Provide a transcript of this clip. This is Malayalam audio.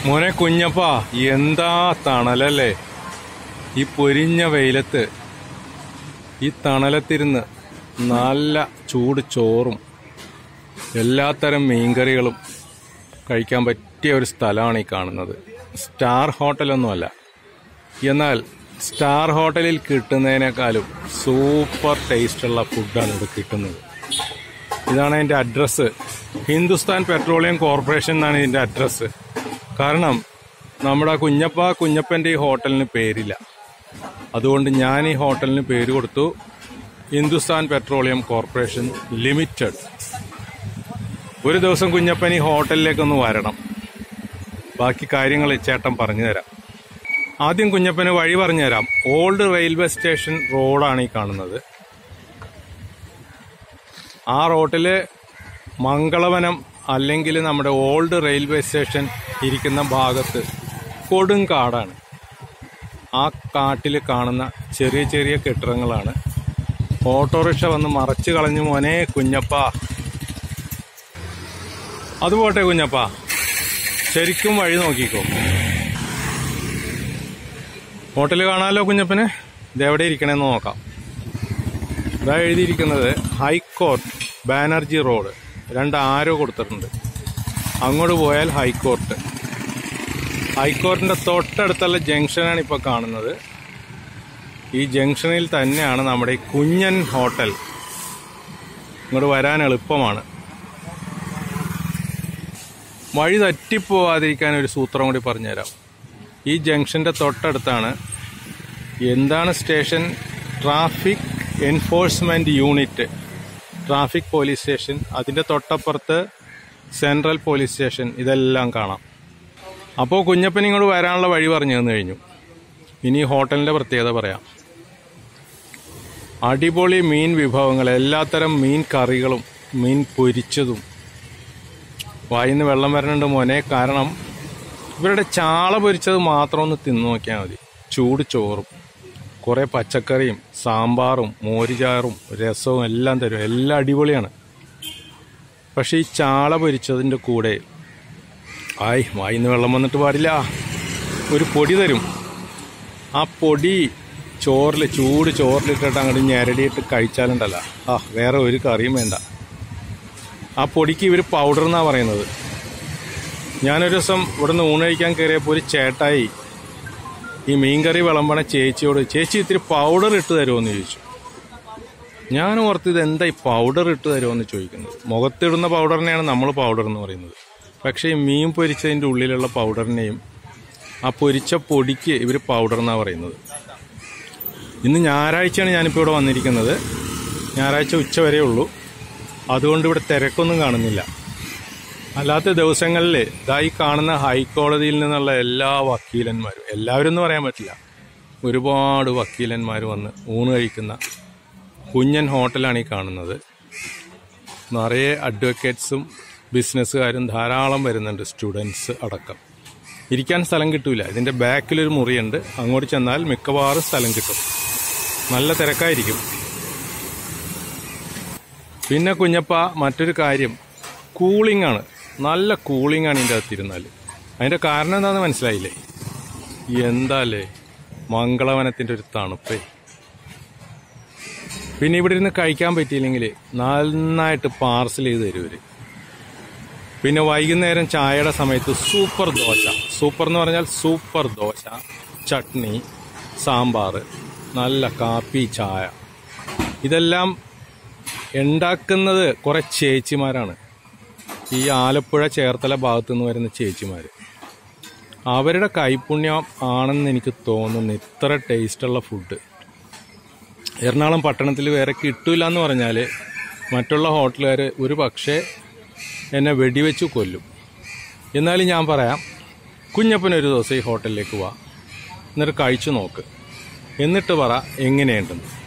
മോനെ കുഞ്ഞപ്പാ എന്താ തണലല്ലേ ഈ പൊരിഞ്ഞ വെയിലത്ത് ഈ തണലത്തിരുന്ന് നല്ല ചൂട് ചോറും എല്ലാത്തരം മീൻകറികളും കഴിക്കാൻ പറ്റിയ ഒരു സ്ഥലമാണ് ഈ കാണുന്നത് സ്റ്റാർ ഹോട്ടലൊന്നുമല്ല എന്നാൽ സ്റ്റാർ ഹോട്ടലിൽ കിട്ടുന്നതിനേക്കാളും സൂപ്പർ ടേസ്റ്റുള്ള ഫുഡാണ് ഇവിടെ കിട്ടുന്നത് ഇതാണ് എൻ്റെ അഡ്രസ്സ് ഹിന്ദുസ്ഥാൻ പെട്രോളിയം കോർപ്പറേഷൻ എന്നാണ് ഇതിൻ്റെ അഡ്രസ്സ് കാരണം നമ്മുടെ കുഞ്ഞപ്പ കുഞ്ഞപ്പൻ്റെ ഈ ഹോട്ടലിന് പേരില്ല അതുകൊണ്ട് ഞാൻ ഈ ഹോട്ടലിന് പേര് കൊടുത്തു ഹിന്ദുസ്ഥാൻ പെട്രോളിയം കോർപ്പറേഷൻ ലിമിറ്റഡ് ഒരു ദിവസം കുഞ്ഞപ്പൻ ഈ ഹോട്ടലിലേക്കൊന്ന് വരണം ബാക്കി കാര്യങ്ങൾ ചേട്ടൻ പറഞ്ഞു തരാം ആദ്യം കുഞ്ഞപ്പന് വഴി പറഞ്ഞു തരാം ഓൾഡ് റെയിൽവേ സ്റ്റേഷൻ റോഡാണ് ഈ കാണുന്നത് ആ റോട്ടില് മംഗളവനം അല്ലെങ്കിൽ നമ്മുടെ ഓൾഡ് റെയിൽവേ സ്റ്റേഷൻ ഇരിക്കുന്ന ഭാഗത്ത് കൊടും കാടാണ് ആ കാട്ടിൽ കാണുന്ന ചെറിയ ചെറിയ കെട്ടിടങ്ങളാണ് ഓട്ടോറിക്ഷ വന്ന് മറച്ചു കളഞ്ഞു മോനെ കുഞ്ഞപ്പ അതുപോട്ടെ കുഞ്ഞപ്പ ശരിക്കും വഴി നോക്കിക്കോ ഹോട്ടൽ കാണാമല്ലോ കുഞ്ഞപ്പന് ഇതെവിടെ ഇരിക്കണേന്ന് നോക്കാം ഇതാ എഴുതിയിരിക്കുന്നത് ഹൈക്കോർട്ട് ബാനർജി റോഡ് രണ്ട് ആരോ കൊടുത്തിട്ടുണ്ട് അങ്ങോട്ട് പോയാൽ ഹൈക്കോർട്ട് ഹൈക്കോർട്ടിന്റെ തൊട്ടടുത്തുള്ള ജംഗ്ഷനാണ് ഇപ്പോൾ കാണുന്നത് ഈ ജംഗ്ഷനിൽ തന്നെയാണ് നമ്മുടെ ഈ കുഞ്ഞൻ ഹോട്ടൽ ഇങ്ങോട്ട് വരാൻ എളുപ്പമാണ് വഴി തെറ്റിപ്പോവാതിരിക്കാൻ ഒരു സൂത്രം കൂടി പറഞ്ഞുതരാം ഈ ജംഗ്ഷന്റെ തൊട്ടടുത്താണ് എന്താണ് station traffic enforcement unit traffic police station അതിന്റെ തൊട്ടപ്പുറത്ത് സെൻട്രൽ പോലീസ് സ്റ്റേഷൻ ഇതെല്ലാം കാണാം അപ്പോൾ കുഞ്ഞപ്പൻ ഇങ്ങോട്ട് വരാനുള്ള വഴി പറഞ്ഞു തന്നു കഴിഞ്ഞു ഇനി ഹോട്ടലിന്റെ പ്രത്യേകത പറയാം അടിപൊളി മീൻ വിഭവങ്ങൾ എല്ലാത്തരം മീൻ കറികളും മീൻ പൊരിച്ചതും വായിന്ന് വെള്ളം വരണുണ്ട് മോനെ കാരണം ഇവരുടെ ചാള പൊരിച്ചത് മാത്രം ഒന്ന് തിന്നു നോക്കിയാൽ മതി ചൂട് ചോറും കുറേ പച്ചക്കറിയും സാമ്പാറും മോരുചാറും രസവും എല്ലാം തരും എല്ലാം അടിപൊളിയാണ് പക്ഷെ ഈ ചാള പൊരിച്ചതിൻ്റെ കൂടെ ആയ് വായിന്ന് വെള്ളം വന്നിട്ട് പാടില്ല ഒരു പൊടി തരും ആ പൊടി ചോറിൽ ചൂട് ചോറിലിട്ടിട്ട് അങ്ങോട്ട് ഞെരടിയിട്ട് കഴിച്ചാലുണ്ടല്ല ആ വേറെ ഒരു കറിയും വേണ്ട ആ പൊടിക്ക് ഇവർ പൗഡർ എന്നാണ് പറയുന്നത് ഞാനൊരു ദിവസം ഇവിടുന്ന് ഊണ് കഴിക്കാൻ കയറിയപ്പോൾ ഒരു ചേട്ടായി ഈ മീൻകറി വിളമ്പണ ചേച്ചിയോട് ചേച്ചി ഇത്തിരി പൗഡർ ഇട്ട് തരുമോയെന്ന് ചോദിച്ചു ഞാൻ ഓർത്ത് ഇത് എന്താ ഈ പൗഡർ ഇട്ട് തരുമോയെന്ന് ചോദിക്കുന്നത് മുഖത്തിടുന്ന പൗഡറിനെയാണ് നമ്മൾ പൗഡർ എന്ന് പറയുന്നത് പക്ഷേ ഈ മീൻ പൊരിച്ചതിൻ്റെ ഉള്ളിലുള്ള പൗഡറിനെയും ആ പൊരിച്ച പൊടിക്ക് ഇവർ പൗഡർ എന്നാണ് പറയുന്നത് ഇന്ന് ഞായറാഴ്ചയാണ് ഞാനിപ്പോൾ ഇവിടെ വന്നിരിക്കുന്നത് ഞായറാഴ്ച ഉച്ച വരെ ഉള്ളൂ അതുകൊണ്ട് ഇവിടെ തിരക്കൊന്നും കാണുന്നില്ല അല്ലാത്ത ദിവസങ്ങളിൽ ഇതാ ഈ കാണുന്ന ഹൈക്കോടതിയിൽ നിന്നുള്ള എല്ലാ വക്കീലന്മാരും എല്ലാവരും എന്ന് പറയാൻ പറ്റില്ല ഒരുപാട് വക്കീലന്മാർ വന്ന് ഊണ് കഴിക്കുന്ന കുഞ്ഞൻ ഹോട്ടലാണ് ഈ കാണുന്നത് നിറയെ അഡ്വക്കേറ്റ്സും ബിസിനസ്സുകാരും ധാരാളം വരുന്നുണ്ട് സ്റ്റുഡൻസ് അടക്കം ഇരിക്കാൻ സ്ഥലം കിട്ടൂല ഇതിന്റെ ബാക്കിലൊരു മുറിയുണ്ട് അങ്ങോട്ട് ചെന്നാൽ മിക്കവാറും സ്ഥലം കിട്ടും നല്ല തിരക്കായിരിക്കും പിന്നെ കുഞ്ഞപ്പ മറ്റൊരു കാര്യം കൂളിംഗ് ആണ് നല്ല കൂളിംഗ് ആണ് ഇതിൻ്റെ അകത്തിരുന്നാൽ അതിന്റെ കാരണം എന്താണെന്ന് മനസ്സിലായില്ലേ എന്താല്ലേ മംഗളവനത്തിന്റെ ഒരു തണുപ്പേ പിന്നെ ഇവിടെ ഇരുന്ന് കഴിക്കാൻ പറ്റിയില്ലെങ്കിൽ നന്നായിട്ട് പാർസൽ ചെയ്ത് തരും ഇവര് പിന്നെ വൈകുന്നേരം ചായയുടെ സമയത്ത് സൂപ്പർ ദോശ സൂപ്പർ എന്ന് പറഞ്ഞാൽ സൂപ്പർ ദോശ ചട്നി സാമ്പാർ നല്ല കാപ്പി ചായ ഇതെല്ലാം ഉണ്ടാക്കുന്നത് കുറെ ചേച്ചിമാരാണ് ഈ ആലപ്പുഴ ചേർത്തല ഭാഗത്തു നിന്ന് വരുന്ന ചേച്ചിമാർ അവരുടെ കൈപുണ്യം ആണെന്ന് എനിക്ക് തോന്നുന്നു ഇത്ര ടേസ്റ്റുള്ള ഫുഡ് എറണാകുളം പട്ടണത്തിൽ വേറെ കിട്ടൂല എന്ന് പറഞ്ഞാൽ മറ്റുള്ള ഹോട്ടലുകാർ ഒരു പക്ഷേ എന്നെ വെടിവെച്ച് കൊല്ലും എന്നാലും ഞാൻ പറയാം കുഞ്ഞപ്പൻ ഒരു ദിവസം ഈ ഹോട്ടലിലേക്ക് വാ എന്നിട്ട് കഴിച്ചു നോക്ക് എന്നിട്ട് പറ എങ്ങനെയുണ്ടെന്ന്